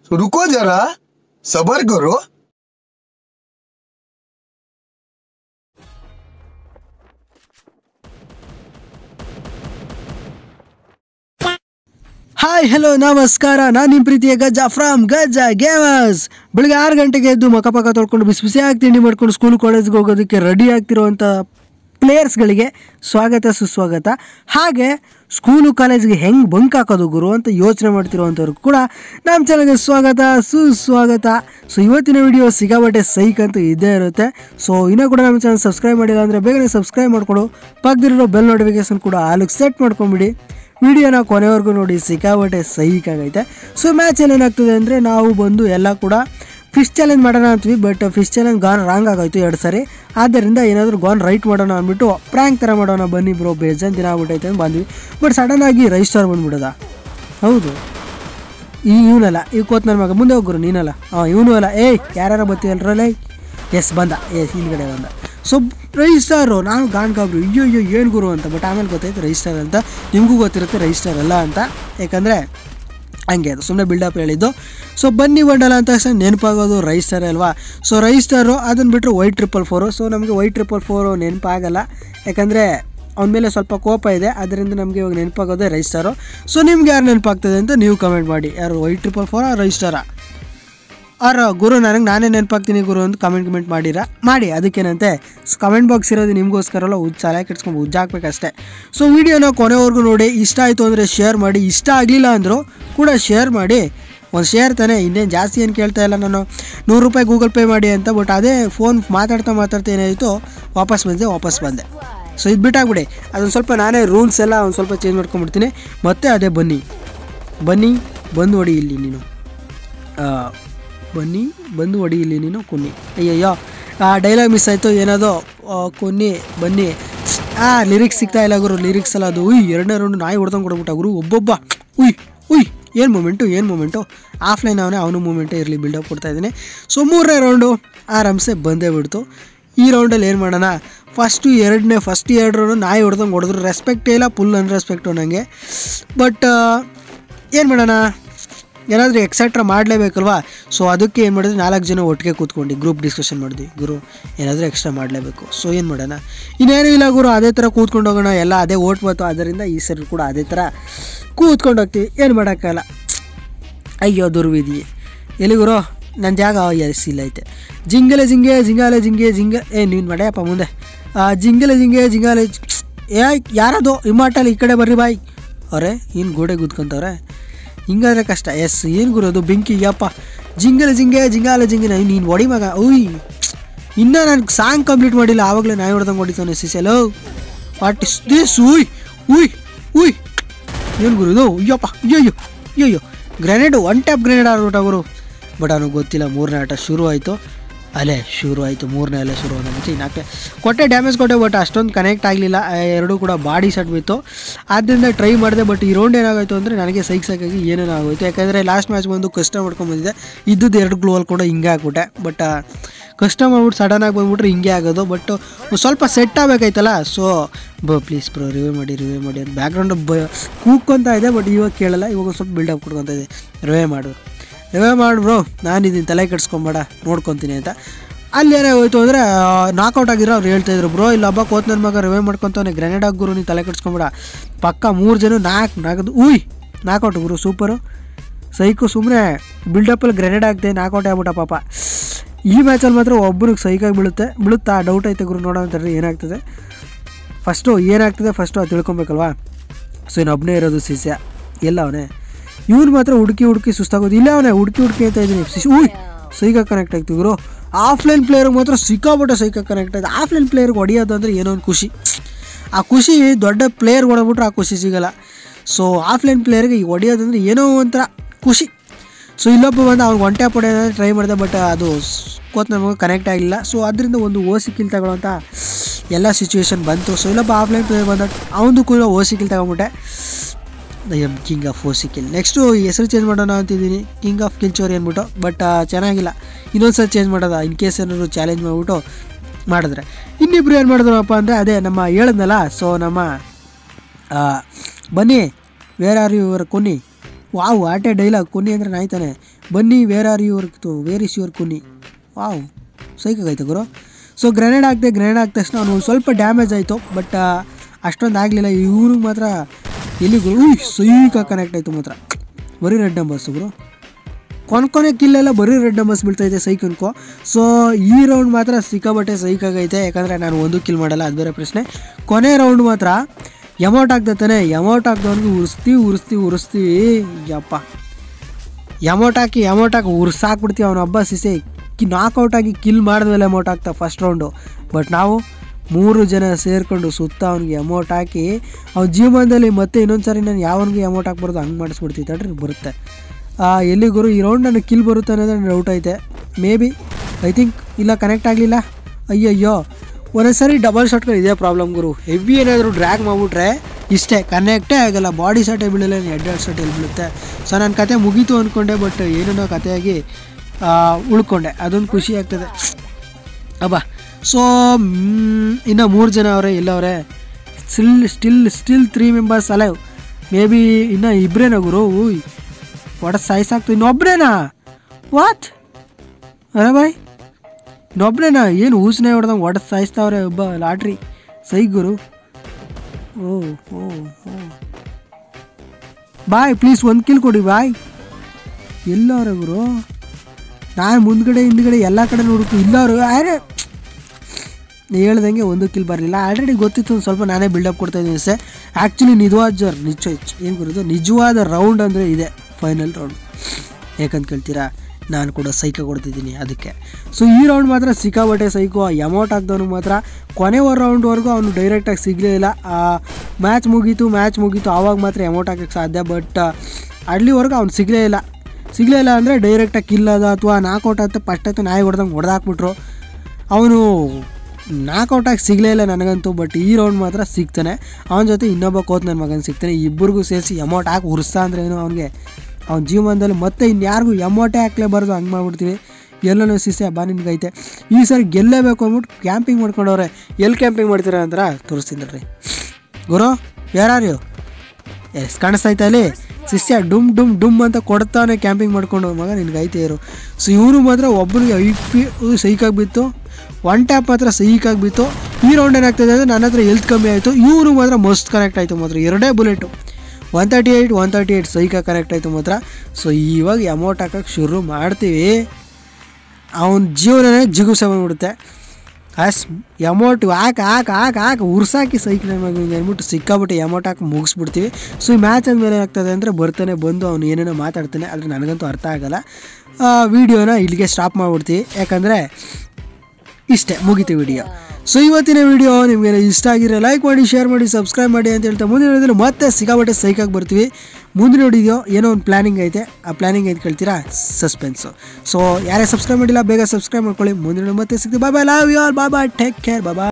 तो रुको जरा सबर करो ಹಾಯ್ ಹಲೋ ನಮಸ್ಕಾರ ನಾನು ನಿಮ್ಮ ಪ್ರೀತಿಯ ಗಜ್ಜ ಫ್ರಮ್ ಗಜ್ಜ ಗೇಮರ್ಸ್ ಬೆಳಿಗ್ಗೆ ಆರು ಗಂಟೆಗೆ ಎದ್ದು ಮಕ ಪಕ್ಕ ತೊಳ್ಕೊಂಡು ಬಿಸಿ ಬಿಸಿಯಾಗಿ ತಿಂಡಿ ಮಾಡ್ಕೊಂಡು ಸ್ಕೂಲ್ ಕಾಲೇಜ್ಗೆ ಹೋಗೋದಕ್ಕೆ ರೆಡಿ ಆಗ್ತಿರುವಂಥ ಪ್ಲೇಯರ್ಸ್ಗಳಿಗೆ ಸ್ವಾಗತ ಸುಸ್ವಾಗತ ಹಾಗೆ ಸ್ಕೂಲು ಕಾಲೇಜ್ಗೆ ಹೆಂಗೆ ಬಂಕ್ ಹಾಕೋದು ಗುರು ಅಂತ ಯೋಚನೆ ಮಾಡ್ತಿರುವಂಥವ್ರು ಕೂಡ ನಮ್ಮ ಚಾನಲ್ಗೆ ಸ್ವಾಗತ ಸುಸ್ವಾಗತ ಸೊ ಇವತ್ತಿನ ವಿಡಿಯೋ ಸಿಗಾಬಟ್ಟೆ ಸೈಕ್ ಅಂತ ಇದ್ದೇ ಇರುತ್ತೆ ಸೊ ಇನ್ನೂ ಕೂಡ ನಮ್ಮ ಚಾನಲ್ ಸಬ್ಸ್ಕ್ರೈಬ್ ಮಾಡಿಲ್ಲ ಅಂದರೆ ಬೇಗನೆ ಸಬ್ಸ್ಕ್ರೈಬ್ ಮಾಡ್ಕೊಂಡು ಪಕ್ಕದಲ್ಲಿರೋ ಬೆಲ್ ನೋಟಿಫಿಕೇಶನ್ ಕೂಡ ಆಲಿಗೆ ಸೆಟ್ ಮಾಡ್ಕೊಂಬಿಡಿ ವಿಡಿಯೋನ ಕೊನೆವರೆಗೂ ನೋಡಿ ಸಿಕ್ಕಾಬಟ್ಟೆ ಸೈಕ್ ಆಗೈತೆ ಸೊ ಮ್ಯಾಚಲ್ಲಿ ಏನಾಗ್ತದೆ ಅಂದರೆ ನಾವು ಬಂದು ಎಲ್ಲ ಕೂಡ ಫಿಶ್ ಚಾಲೆಂಜ್ ಮಾಡೋಣ ಅಂತೀವಿ but fish challenge gone wrong ಆಗೋಯ್ತು ಎರಡು ಸರಿ ಆದ್ದರಿಂದ ಏನಾದರೂ ಗಾನ್ ರೈಟ್ ಮಾಡೋಣ ಅಂದ್ಬಿಟ್ಟು ಪ್ರ್ಯಾಂಕ್ ಥರ ಮಾಡೋಣ ಬನ್ನಿ ಬ್ರೋ ಬೇಜಾನ್ ದಿನ ಆಗ್ಬಿಟ್ಟೈತೆ ಅಂತ ಬಂದ್ವಿ ಬಟ್ ಸಡನ್ನಾಗಿ ರೈಸ್ಟಾರ್ ಬಂದ್ಬಿಡೋದ ಹೌದು ಈ ಇವನಲ್ಲ ಈ ಕೋತ್ ನನ್ನ ಮಗ ಮುಂದೆ ಹೋಗ್ರು ನೀನಲ್ಲ ಹಾಂ ಇವನು ಅಲ್ಲ ಏಯ್ ಯಾರ್ಯಾರ ಬತ್ತೀವಲ್ರಲ್ಲ ಎಸ್ ಬಂದ ಎಸ್ ಹಿಂದ್ಗಡೆ ಬಂದ ಸೊ ರಜಿಸ್ಟಾರು ನಾನು ಗಾನ್ ಗಾಬ್ರು ಅಯ್ಯೋ ಅಯ್ಯೋ ಏನು ಗುರು ಅಂತ ಬಟ್ ಆಮೇಲೆ ಗೊತ್ತಾಯ್ತು ರಜಿಸ್ಟಾರ್ ಅಂತ ನಿಮಗೂ ಗೊತ್ತಿರುತ್ತೆ ರಜಿಸ್ಟಾರ್ ಅಲ್ಲ ಅಂತ ಯಾಕಂದರೆ ಹಂಗೆ ಅದು ಸುಮ್ಮನೆ ಬಿಲ್ಡಪ್ ಹೇಳಿದ್ದು ಸೊ ಬನ್ನಿ ಬಂಡಲ ಅಂತ ತಕ್ಷಣ ನೆನಪಾಗೋದು ರೈಸ್ಟಾರ್ ಅಲ್ವಾ ಸೊ ರೈಸ್ಟಾರು ಅದನ್ನು ಬಿಟ್ಟರೆ ವೈಟ್ ಟ್ರಿಪಲ್ ಫೋರು ಸೊ ನಮಗೆ ವೈಟ್ ಟ್ರಿಪಲ್ ಫೋರು ನೆನಪಾಗಲ್ಲ ಯಾಕಂದರೆ ಅವನ ಮೇಲೆ ಸ್ವಲ್ಪ ಕೋಪ ಇದೆ ಅದರಿಂದ ನಮಗೆ ಇವಾಗ ನೆನಪಾಗೋದೇ ರೈಸ್ಟಾರು ಸೊ ನಿಮ್ಗೆ ಯಾರು ನೆನಪಾಗ್ತದೆ ಅಂತ ನೀವು ಕಮೆಂಟ್ ಮಾಡಿ ಯಾರು ವೈಟ್ ಟ್ರಿಪಲ್ ಫೋರಾ ರೈಸ್ಟಾರಾ ಅವ್ರ ಗುರು ನನಗೆ ನಾನೇ ನೆನಪಾಗ್ತೀನಿ ಗುರು ಅಂತ ಕಮೆಂಟ್ ಕಮೆಂಟ್ ಮಾಡಿರ ಮಾಡಿ ಅದಕ್ಕೇನಂತೆ ಕಮೆಂಟ್ ಬಾಕ್ಸ್ ಇರೋದು ನಿಮಗೋಸ್ಕರಲ್ಲ ಉಜ್ಜ ತಲೆ ಕೆಡ್ಸ್ಕೊಂಡು ಉಜ್ಜ ಹಾಕ್ಬೇಕಷ್ಟೇ ಸೊ ವಿಡಿಯೋನ ಕೊನೆವರೆಗೂ ನೋಡಿ ಇಷ್ಟ ಆಯಿತು ಅಂದರೆ ಶೇರ್ ಮಾಡಿ ಇಷ್ಟ ಆಗಲಿಲ್ಲ ಅಂದರೂ ಕೂಡ ಶೇರ್ ಮಾಡಿ ಒಂದು ಶೇರ್ ತಾನೇ ಇನ್ನೇನು ಜಾಸ್ತಿ ಏನು ಕೇಳ್ತಾ ಇಲ್ಲ ನಾನು ನೂರು ರೂಪಾಯಿ ಗೂಗಲ್ ಪೇ ಮಾಡಿ ಅಂತ ಬಟ್ ಅದೇ ಫೋನ್ ಮಾತಾಡ್ತಾ ಮಾತಾಡ್ತಾ ಏನಾಯಿತು ವಾಪಸ್ ಬಂದೆ ವಾಪಸ್ ಬಂದೆ ಸೊ ಇದು ಬಿಟ್ಟಾಗ್ಬಿಡಿ ಅದೊಂದು ಸ್ವಲ್ಪ ನಾನೇ ರೂಲ್ಸ್ ಎಲ್ಲ ಒಂದು ಸ್ವಲ್ಪ ಚೇಂಜ್ ಮಾಡ್ಕೊಂಡ್ಬಿಡ್ತೀನಿ ಮತ್ತೆ ಅದೇ ಬನ್ನಿ ಬನ್ನಿ ಬಂದು ಹೊಡಿ ಇಲ್ಲಿ ನೀನು ಆ, ಬನ್ನಿ ಬಂದು ಹೊಡಿ ಇಲ್ಲಿ ನೀನು ಕುನ್ನಿ ಅಯ್ಯಯ್ಯೋ ಆ ಡೈಲಾಗ್ ಮಿಸ್ ಆಯಿತು ಏನದು ಆ, ಕೊನ್ನಿ ಬನ್ನಿ ಆ ಲಿರಿಕ್ಸ್ ಸಿಗ್ತಾ ಇಲ್ಲ ಗುರು ಲಿರಿಕ್ಸ್ ಎಲ್ಲ ಅದು ಉಯ್ ಎರಡನೇ ರೌಂಡ್ ನಾಯಿ ಹೊಡ್ದಂಗೆ ಕೊಡ್ಬಿಟ್ಟ ಗುರು ಒಬ್ಬೊಬ್ಬ ಉಯ್ ಉಯ್ ಏನು ಮೂಮೆಂಟು ಏನು ಮೂಮೆಂಟು ಆಫ್ಲೈನ್ ಅವನೇ ಅವನು ಮೂಮೆಂಟೇ ಇರಲಿ ಬಿಲ್ಡಪ್ ಕೊಡ್ತಾ ಇದ್ದೀನಿ ಸೊ ಮೂರನೇ ರೌಂಡು ಆರಾಮ್ಸೆ ಬಂದೇ ಬಿಡ್ತು ಈ ರೌಂಡಲ್ಲಿ ಏನು ಮಾಡೋಣ ಫಸ್ಟು ಎರಡನೇ ಫಸ್ಟ್ ಎರಡು ರೌಂಡು ನಾಯಿ ಹೊಡ್ದಂಗೆ ಹೊಡೆದ್ರು ರೆಸ್ಪೆಕ್ಟೇ ಇಲ್ಲ ಫುಲ್ ಅನ್ರೆಸ್ಪೆಕ್ಟು ನನಗೆ ಬಟ್ ಏನು ಮಾಡೋಣ ಏನಾದರೂ ಎಕ್ಸೆಟ್ರಾ ಮಾಡಲೇಬೇಕಲ್ವಾ ಸೊ ಅದಕ್ಕೆ ಏನು ಮಾಡಿದ್ವಿ ನಾಲ್ಕು ಜನ ಒಟ್ಟಿಗೆ ಕೂತ್ಕೊಂಡು ಗ್ರೂಪ್ ಡಿಸ್ಕಷನ್ ಮಾಡಿದ್ವಿ ಗುರು ಏನಾದರೂ ಎಕ್ಸ್ಟ್ರಾ ಮಾಡಲೇಬೇಕು ಸೊ ಏನು ಮಾಡೋಣ ಇನ್ನೇನು ಇಲ್ಲ ಗುರು ಅದೇ ಥರ ಕೂತ್ಕೊಂಡು ಹೋಗೋಣ ಎಲ್ಲ ಅದೇ ಓಟ್ ಬಂತು ಅದರಿಂದ ಈ ಸರಿ ಕೂಡ ಅದೇ ಥರ ಕೂತ್ಕೊಂಡು ಹೋಗ್ತೀವಿ ಏನು ಮಾಡೋಕ್ಕಾಗಲ್ಲ ಅಯ್ಯೋ ದುರ್ವಿಧಿ ಎಲ್ಲಿ ಗುರು ನನ್ನ ಜಾಗ ಎಸ್ ಇಲ್ಲ ಐತೆ ಜಿಂಗಲೆ ಜಿಂಗೆ ಜಿಂಗಾಲೆ ಜಿಂಗೆ ಜಿಂಗ ಏ ನೀನು ನಡೆಯಪ್ಪ ಮುಂದೆ ಆ, ಜಿಂಗಲೆ ಜಿಂಗೆ ಜಿಂಗಾಲೆ ಜ್- ಏ ಯಾರದು ಇಮಾಟಲ್ ಈ ಕಡೆ ಬರ್ರಿ ಬಾಯ್ ಅವರೇ ಏನು ಗೋಡೆ ಗುದ್ಕೊಂತವ್ರೆ ಹಿಂಗಾದ್ರೆ ಕಷ್ಟ ಎಸ್ ಏನು ಗುರೋದು ಬೆಂಕಿ ಯಪ್ಪ ಜಿಂಗಲೆ ಜಿಂಗೆ ಜಿಂಗಾಲೆ ಜಿಂಗೆ ನೀನು ಹೊಡಿ ಮಗ ಉಯ್ ಇನ್ನೂ ನಾನು ಸಾಂಗ್ ಕಂಪ್ಲೀಟ್ ಮಾಡಿಲ್ಲ ಆವಾಗಲೇ ನಾಯಿ ಹೊಡೆದಂಗೆ ಹೊಡಿತಾನೆ ಸಿಸೆಲೋ ವಾಟ್ ಇಸ್ ದಿಸ್ ಉಯ್ ಉಯ್ ಉಯ್ ಏನು ಗುರು ಇದು ಅಯ್ಯಪ್ಪ ಅಯ್ಯೋ ಅಯ್ಯೋ ಗ್ರೆನೇಡು ಒನ್ ಟ್ಯಾಪ್ ಗ್ರೆನೇಡ್ ಆಡ್ಬಿಟ್ಟ ಗುರು ಬಟ್ ಅವನಿಗೆ ಗೊತ್ತಿಲ್ಲ ಮೂರನೇ ಆಟ ಶುರು ಆಯಿತು ಅಲ್ಲೇ ಶುರು ಆಯಿತು ಮೂರನೇ ಅಲ್ಲೇ ಶುರು ಆದ ಮುಂಚೆ ನಾಲ್ಕನೇ ಕೊಟ್ಟೆ ಡ್ಯಾಮೇಜ್ ಕೊಟ್ಟೆ ಬಟ್ ಅಷ್ಟೊಂದು ಕನೆಕ್ಟ್ ಆಗಲಿಲ್ಲ ಎರಡೂ ಕೂಡ ಬಾಡಿ ಸಟ್ ಬಿತ್ತು ಆದ್ದರಿಂದ ಟ್ರೈ ಮಾಡಿದೆ ಬಟ್ ಈ ರೌಂಡ್ ಏನಾಗೋಯ್ತು ಅಂದರೆ ನನಗೆ ಸೈಕ್ ಸಾಕಾಗಿ ಏನೇನೋ ಆಗೋಯ್ತು ಯಾಕಂದರೆ ಲಾಸ್ಟ್ ಮ್ಯಾಚ್ ಬಂದು ಕಷ್ಟ ಮಾಡ್ಕೊಂಡ್ಬಂದಿದ್ದೆ ಇದ್ದದ್ದು ಎರಡು ಗ್ಲೋವಲ್ ಕೂಡ ಹಿಂಗೆ ಹಾಕ್ಬಿಟ್ಟೆ ಬಟ್ ಕಷ್ಟ ಮಾಡ್ಬಿಟ್ಟು ಸಡನ್ನಾಗಿ ಬಂದ್ಬಿಟ್ರೆ ಹಿಂಗೆ ಆಗೋದು ಬಟ್ ಸ್ವಲ್ಪ ಸೆಟ್ ಆಗಬೇಕಾಯ್ತಲ್ಲ ಸೊ ಬ ಪ್ಲೀಸ್ ಬ್ರೋ ರಿವ್ಯೂ ಮಾಡಿ ರಿವ್ಯೂ ಮಾಡಿ ಅಂತ ಬ್ಯಾಕ್ಗ್ರೌಂಡ್ ಬ ಕೂಗ್ಕೊಂತ ಇದೆ ಬಟ್ ಇವಾಗ ಕೇಳಲ್ಲ ಇವಾಗ ಒಂದ್ ಸ್ವಲ್ಪ ಬಿಲ್ಡಪ್ ಕೊಡ್ಕೊತ ಇದೆ ರಿವ್ಯೂ ಮಾಡು ರಿವ್ಯೂ ಮಾಡಿ ಬ್ರೋ ನಾನಿದ್ದೀನಿ ತಲೆ ಕೆಡ್ಸ್ಕೊಂಬೇಡ ನೋಡ್ಕೊತೀನಿ ಅಂತ ಅಲ್ಲಿ ಏನಾಗೋಯ್ತು ಅಂದರೆ ನಾಕೌಟ್ ಆಗಿರೋ ಅವ್ರು ಹೇಳ್ತಾಯಿದ್ರು ಬ್ರೋ ಇಲ್ಲಿ ಹಬ್ಬ ಕೋತ್ ನನ್ನ ಮಗ ರಿವ್ಯೂ ಮಾಡ್ಕೊತಾನೆ ಗ್ರೆನೇಡ್ ಆಗಿ ಗುರು ನೀನು ತಲೆ ಕೆಡ್ಸ್ಕೊಂಬೇಡ ಪಕ್ಕ ಮೂರು ಜನ ನಾಲ್ಕು ನಾಲ್ಕು ಉಯ್ ನಾಕೌಟ್ ಗುರು ಸೂಪರು ಸೈಕು ಸುಮ್ಮನೆ ಬಿಲ್ಡಪ್ಪಲ್ಲಿ ಗ್ರೆನೇಡ್ ಆಗ್ತದೆ ನಾಕೌಟ್ ಆಗ್ಬಿಟ್ಟ ಪಾಪ ಈ ಮ್ಯಾಚಲ್ಲಿ ಮಾತ್ರ ಒಬ್ಬರಿಗೆ ಸೈಕಾಗಿ ಬೀಳುತ್ತೆ ಬೀಳುತ್ತಾ ಡೌಟ್ ಐತೆ ಗುರು ನೋಡೋ ಅಂತಾರೆ ಏನಾಗ್ತದೆ ಫಸ್ಟು ಏನಾಗ್ತದೆ ಫಸ್ಟು ಅದು ತಿಳ್ಕೊಬೇಕಲ್ವಾ ಸೊ ಇನ್ನು ಒಬ್ಬನೇ ಇರೋದು ಶಿಷ್ಯ ಎಲ್ಲ ಅವನೇ ಇವ್ನು ಮಾತ್ರ ಹುಡುಕಿ ಹುಡುಕಿ ಸುಸ್ತಾಗೋದು ಇಲ್ಲ ಅವನೇ ಹುಡುಕಿ ಹುಡುಕಿ ಅಂತ ಇದ್ದೀನಿ ಶಿಶು ಉಯ್ ಸೈಕ ಕನೆಕ್ಟ್ ಆಗ್ತೀವಿ ಗುರು ಆಫ್ಲೈನ್ ಪ್ಲೇಯರ್ಗೆ ಮಾತ್ರ ಸಿಕ್ಕಾಪಟ್ಟೆ ಸೈಕ ಕನೆಕ್ಟ್ ಆಯ್ತು ಆಫ್ಲೈನ್ ಪ್ಲೇಯರ್ಗೆ ಹೊಡಿಯೋದು ಅಂದರೆ ಏನೋ ಒಂದು ಖುಷಿ ಆ ಖುಷಿ ದೊಡ್ಡ ಪ್ಲೇಯರ್ಗೆ ಹೊಡೆದ್ಬಿಟ್ರೆ ಆ ಖುಷಿ ಸಿಗಲ್ಲ ಸೊ ಆಫ್ಲೈನ್ ಪ್ಲೇಯರ್ಗೆ ಈ ಹೊಡಿಯೋದಂದ್ರೆ ಏನೋ ಒಂಥರ ಖುಷಿ ಸೊ ಇಲ್ಲೊಬ್ಬ ಬಂದು ಅವ್ನಿಗೆ ಒಂಟೆ ಪಡೆ ಟ್ರೈ ಮಾಡಿದೆ ಬಟ್ ಅದು ಕೋತ್ ನಮಗೆ ಕನೆಕ್ಟ್ ಆಗಿಲ್ಲ ಸೊ ಅದರಿಂದ ಒಂದು ಓಸಿ ಕಿಲ್ ತಗೊಳ್ಳೋಂಥ ಎಲ್ಲ ಸಿಚುವೇಶನ್ ಬಂತು ಸೊ ಇಲ್ಲೊಬ್ಬ ಆಫ್ಲೈನ್ ಪ್ಲೇಯರ್ ಬಂದ ಅವನದು ಕೂಡ ಓಸಿ ಕಿಲ್ ತಗೊಂಬಿಟ್ಟೆ ಎಮ್ king of OC kill next ಹೆಸರು ಚೇಂಜ್ ಮಾಡೋಣ ಅಂತಿದ್ದೀನಿ ಕಿಂಗ್ ಆಫ್ ಕಿಲ್ ಚೋರಿ ಅಂದ್ಬಿಟ್ಟು ಬಟ್ ಚೆನ್ನಾಗಿಲ್ಲ ಇನ್ನೊಂದು ಸಲ ಚೇಂಜ್ ಮಾಡೋದ ಇನ್ ಕೇಸ್ ಏನಾದ್ರು ಚಾಲೆಂಜ್ ಮಾಡಿಬಿಟ್ಟು ಮಾಡಿದ್ರೆ ಇನ್ನಿಬ್ರು ಏನು ಮಾಡಿದ್ರಪ್ಪ ಅಂದರೆ ಅದೇ ನಮ್ಮ ಹೇಳಿದ್ನಲ್ಲ ಸೊ ನಮ್ಮ ಆ, ಬನ್ನಿ ವೇರ್ ಆರ್ ಯುವರ್ ಕೊನಿ ವಾವ್ ಆಟೆ ಡೈಲಾಗ್ ಕೊನ್ನಿ ಅಂದರೆ ನಾಯ್ತಾನೆ ಬನ್ನಿ where are your where is your ಕೊನ್ನಿ ವಾವ್ ಸೈಕಾಗೈತೆ ಗುರು ಸೊ ಗ್ರೆನೇಡ್ ಹಾಕ್ದೆ ಗ್ರೆನೇಡ್ ಹಾಕಿದ ತಕ್ಷಣ ಅವನು ಸ್ವಲ್ಪ ಡ್ಯಾಮೇಜ್ ಆಯಿತು ಬಟ್ ಅಷ್ಟೊಂದು ಆಗಲಿಲ್ಲ ಇವ್ರಿಗೆ ಮಾತ್ರ ಎಲ್ಲಿ ಗುರು ಉಯ್ ಸೈಕ ಕನೆಕ್ಟ್ ಆಯಿತು ಮಾತ್ರ ಬರೀ ರೆಡ್ ನಂಬರ್ಸ್ ಗುರು ಕೊನೆ ಕೊನೆ ಕಿಲ್ಲೆಲ್ಲ ಬರೀ ರೆಡ್ ನಂಬರ್ಸ್ ಬೀಳ್ತೈತೆ ಸೈಕ್ ಅನ್ಕೋ ಸೊ ಈ ರೌಂಡ್ ಮಾತ್ರ ಸಿಕ್ಕಾಬಟ್ಟೆ ಸೈಕ್ ಆಗೈತೆ ಯಾಕಂದರೆ ನಾನು ಒಂದು ಕಿಲ್ ಮಾಡಲ್ಲ ಅದು ಬೇರೆ ಪ್ರಶ್ನೆ ಕೊನೆ ರೌಂಡ್ ಮಾತ್ರ ಎಮೌಂಟ್ ಆಗ್ತಾನೆ ಎಮೌಂಟ್ ಆಗ್ದವನಿಗೆ ಉರಿಸ್ತೀವಿ ಉರಿಸ್ತೀವಿ ಉರಿಸ್ತೀವಿ ಯಪ್ಪ ಎಮೌಂಟ್ ಹಾಕಿ ಎಮೌಂಟ್ ಹಾಕಿ ಉರ್ಸಾಕ್ಬಿಡ್ತೀವಿ ಅವನ ಹಬ್ಬ ಸಿಸೆ ಕಿ ನಾಕೌಟ್ ಆಗಿ ಕಿಲ್ ಮಾಡಿದ್ಮೇಲೆ ಎಮೌಂಟ್ ಆಗ್ತಾ ಫಸ್ಟ್ ರೌಂಡು ಬಟ್ ನಾವು ಮೂರು ಜನ ಸೇರಿಕೊಂಡು ಸುತ್ತ ಅವ್ನಿಗೆ ಎಮೌಂಟ್ ಹಾಕಿ ಅವ್ನ ಜೀವನದಲ್ಲಿ ಮತ್ತೆ ಇನ್ನೊಂದು ಸಾರಿ ನಾನು ಯಾವನಿಗೂ ಎಮೌಂಟ್ ಹಾಕ್ಬಾರ್ದು ಹಂಗೆ ಮಾಡಿಸ್ಬಿಡ್ತೀವಿ ತಡ್ರಿ ಬರುತ್ತೆ ಆ, ಎಲ್ಲಿ ಗುರು ಈ ರೌಂಡ್ ನನಗೆ ಕಿಲ್ ಬರುತ್ತೆ ಅನ್ನೋದು ನನಗೆ ಡೌಟ್ ಐತೆ ಮೇ ಬಿ ಐ ಥಿಂಕ್ ಇಲ್ಲ ಕನೆಕ್ಟ್ ಆಗಲಿಲ್ಲ ಅಯ್ಯಯ್ಯೋ ಒಂದೊಂದು ಸರಿ ಡಬಲ್ ಶಾಟ್ಗಳು ಇದೇ ಪ್ರಾಬ್ಲಮ್ ಗುರು ಹೆವಿ ಏನಾದರೂ ಡ್ರ್ಯಾಗ್ ಮಾಡಿಬಿಟ್ರೆ ಇಷ್ಟೇ ಕನೆಕ್ಟೇ ಆಗಲ್ಲ ಬಾಡಿ ಶಾಟೇ ಬೀಳಲ್ಲ ಎರಡು ಎರಡು ಶಾಟ್ ಎಲ್ಲಿ ಬೀಳುತ್ತೆ ಸೊ ನನ್ನ ಕತೆ ಮುಗೀತು ಅಂದ್ಕೊಂಡೆ ಬಟ್ ಏನೇನೋ ಕತೆಯಾಗಿ ಆ, ಉಳ್ಕೊಂಡೆ ಅದೊಂದು ಖುಷಿ ಆಗ್ತದೆ ಅಬ್ಬಾ ಸೊ ಇನ್ನು ಮೂರು ಜನ ಅವರೇ ಎಲ್ಲವರೇ still still still three members alive maybe ಇನ್ನು ಇಬ್ಬರೇನ ಗುರು ಉಯ್ ಒಡ ಸಾಯ್ಸಾಕ್ತು ಇನ್ನೊಬ್ರೇನಾ ವಾಟ್ ಅರೆ ಬಾಯ್ ಇನ್ನೊಬ್ರೇನಾ ಏನು ಹೂಸನೆ ಹೊಡೆದಂಗೆ ಒಡ ಸಾಯಿಸ್ತಾವ್ರೆ ಒಬ್ಬ ಲಾಟ್ರಿ ಸೈ ಗುರು ಓ ಓ ಓ ಬಾಯ್ ಪ್ಲೀಸ್ ಒಂದು ಕಿಲ್ ಕೊಡಿ ಬಾಯ್ ಎಲ್ಲವ್ರೆ ಗುರು ನಾನು ಮುಂದ್ಗಡೆ ಹಿಂದ್ಗಡೆ ಎಲ್ಲ ಕಡೆ ನೋಡ್ತು ಇಲ್ಲವರು ಅರೆ ಹೇಳ್ದಂಗೆ ಒಂದು ಕಿಲ್ ಬರಲಿಲ್ಲ ಆಲ್ರೆಡಿ ಗೊತ್ತಿತ್ತು ಒಂದು ಸ್ವಲ್ಪ ನಾನೇ ಬಿಲ್ಡಪ್ ಕೊಡ್ತಾ ಇದ್ದೀನಿ ಸೆ ಆ್ಯಕ್ಚುಲಿ ನಿಜವಾದ ನಿಜ ಏನು ಬರೋದು ನಿಜವಾದ ರೌಂಡ್ ಅಂದರೆ ಇದೆ ಫೈನಲ್ ರೌಂಡ್ ಯಾಕಂತ ಕೇಳ್ತೀರಾ ನಾನು ಕೂಡ ಸೈಕ ಕೊಡ್ತಿದ್ದೀನಿ ಅದಕ್ಕೆ ಸೊ ಈ ರೌಂಡ್ ಮಾತ್ರ ಸಿಕ್ಕಾಬಟ್ಟೆ ಸೈಕು ಎಮೌಂಟ್ ಹಾಕ್ದವನು ಮಾತ್ರ ಕೊನೆ ರೌಂಡ್ವರೆಗೂ ಅವನು ಡೈರೆಕ್ಟಾಗಿ ಸಿಗಲೇ ಇಲ್ಲ ಮ್ಯಾಚ್ ಮುಗೀತು ಮ್ಯಾಚ್ ಮುಗೀತು ಆವಾಗ ಮಾತ್ರ ಎಮೌಂಟ್ ಹಾಕಕ್ಕೆ ಸಾಧ್ಯ ಬಟ್ ಅಲ್ಲಿವರೆಗೂ ಅವ್ನು ಸಿಗಲೇ ಇಲ್ಲ ಸಿಗಲೇ ಇಲ್ಲ ಅಂದರೆ ಡೈರೆಕ್ಟಾಗಿ ಕಿಲ್ಲದ ಅಥವಾ ನಾಕೌಟ್ ಅಂತ ಫಸ್ಟ್ ಆಯ್ತು ನಾಯಿ ಹೊಡೆದಂಗೆ ಹೊಡೆದಾಕ್ಬಿಟ್ರು ಅವನು ನಾಕೌಟಾಗಿ ಸಿಗಲೇ ಇಲ್ಲ ನನಗಂತೂ ಬಟ್ ಈ ರೌಂಡ್ ಮಾತ್ರ ಸಿಗ್ತಾನೆ ಅವನ ಜೊತೆ ಇನ್ನೊಬ್ಬ ಕೋತ್ ನನ್ನ ಮಗನ ಸಿಗ್ತಾನೆ ಇಬ್ಬರಿಗೂ ಸೇರಿಸಿ ಎಮೌಂಟ್ ಹಾಕಿ ಉರಿಸ್ತಾ ಅಂದ್ರೆ ಏನು ಅವನಿಗೆ ಅವ್ನ ಜೀವನದಲ್ಲಿ ಮತ್ತೆ ಇನ್ಯಾರಿಗೂ ಎಮೌಟೇ ಹಾಕ್ಲೇಬಾರ್ದು ಹಂಗೆ ಮಾಡ್ಬಿಡ್ತೀವಿ ಎಲ್ಲನೂ ಸಿಸೆ ಬಾ ನಿನ್ಗೈತೆ ಈ ಸರಿ ಗೆಲ್ಲೇಬೇಕು ಅಂದ್ಬಿಟ್ಟು ಕ್ಯಾಂಪಿಂಗ್ ಮಾಡ್ಕೊಂಡವ್ರೆ ಎಲ್ಲಿ ಕ್ಯಾಂಪಿಂಗ್ ಮಾಡ್ತೀರಾ ಅಂತ ತೋರಿಸ್ತೀನಿ ನೋಡ್ರಿ ಗುರು ಯಾರ್ಯಾರು ಎಸ್ ಕಾಣಿಸ್ತೈತೆ ಅಲ್ಲಿ ಶಿಷ್ಯ ಡುಮ್ ಡುಮ್ ಡುಮ್ ಅಂತ ಕೊಡ್ತಾನೆ ಕ್ಯಾಂಪಿಂಗ್ ಮಾಡ್ಕೊಂಡು ಮಗ ನಿನ್ಗೆ ಐತೆ ಇರು ಸೊ ಇವರು ಮಾತ್ರ ಒಬ್ಬರಿಗೆ ಐ ಪಿ ಸೈಕಾಗಿ ಬಿತ್ತು ಒನ್ ಟ್ಯಾಪ್ ಮಾತ್ರ ಸೈಕಾಗಿ ಬಿತ್ತು ಈ ರೌಂಡ್ ಏನಾಗ್ತದೆ ಅಂದರೆ ನನ್ನ ಹತ್ರ ಹೆಲ್ತ್ ಕಮ್ಮಿ ಆಯಿತು ಇವರು ಮಾತ್ರ ಮಸ್ತ್ ಕನೆಕ್ಟ್ ಆಯಿತು ಮಾತ್ರ ಎರಡೇ bullet one thirty eight one thirty eight ಸೈಕಾಗಿ ಕನೆಕ್ಟ್ ಆಯಿತು ಮಾತ್ರ ಸೊ ಇವಾಗ ಅಮೌಂಟ್ ಹಾಕೋಕ್ಕೆ ಶುರು ಮಾಡ್ತೀವಿ ಅವನ ಜೀವನನೇ ಜಿಗುಪ್ಸೆ ಬಂದ್ಬಿಡುತ್ತೆ ಅಸ್ ಎಮೌಂಟ್ ಹಾಕಿ ಹಾಕಿ ಹಾಕಿ ಹಾಕಿ ಉರ್ಸಾಕಿ ಸೈಕಲ್ ಮಗನಿಗೆ ಅಂದ್ಬಿಟ್ಟು ಸಿಕ್ಕಾಬಿಟ್ಟು ಎಮೌಂಟ್ ಹಾಕಿ ಮುಗಿಸ್ಬಿಡ್ತೀವಿ ಸೊ ಈ ಮ್ಯಾಚ್ ಅಂದಮೇಲೆ ಏನಾಗ್ತದೆ ಅಂದರೆ ಬರ್ತಾನೆ ಬಂದು ಅವನು ಏನೇನೋ ಮಾತಾಡ್ತಾನೆ ಆದರೆ ನನಗಂತೂ ಅರ್ಥ ಆಗಲ್ಲ ವೀಡಿಯೋನ ಇಲ್ಲಿಗೆ ಸ್ಟಾಪ್ ಮಾಡಿಬಿಡ್ತೀವಿ ಯಾಕಂದರೆ ಇಷ್ಟೇ ಮುಗೀತು ವಿಡಿಯೋ ಸೊ ಇವತ್ತಿನ ವಿಡಿಯೋ ನಿಮಗೆ ಇಷ್ಟ ಆಗಿರೋ ಲೈಕ್ ಮಾಡಿ ಶೇರ್ ಮಾಡಿ ಸಬ್ಸ್ಕ್ರೈಬ್ ಮಾಡಿ ಅಂತ ಹೇಳ್ತಾ ಮುಂದಿನ ವಿಡಿಯೋದಲ್ಲಿ ಮತ್ತೆ ಸಿಕ್ಕಾಬಟ್ಟೆ ಸೈಕಾಗಿ ಬರ್ತೀವಿ ಮುಂದಿನ ವಿಡಿಯೋ ಏನೋ ಒಂದು ಪ್ಲಾನಿಂಗ್ ಐತೆ ಆ ಪ್ಲಾನಿಂಗ್ ಐತೆ ಕೇಳ್ತೀರಾ ಸಸ್ಪೆನ್ಸು ಸೊ ಯಾರೇ ಸಬ್ಸ್ಕ್ರೈಬ್ ಮಾಡಿಲ್ಲ ಬೇಗ ಸಬ್ಸ್ಕ್ರೈಬ್ ಮಾಡ್ಕೊಳ್ಳಿ ಮುಂದಿನ video ಮತ್ತೆ ಸಿಗ್ತೀವಿ bye bye love you all bye bye take care bye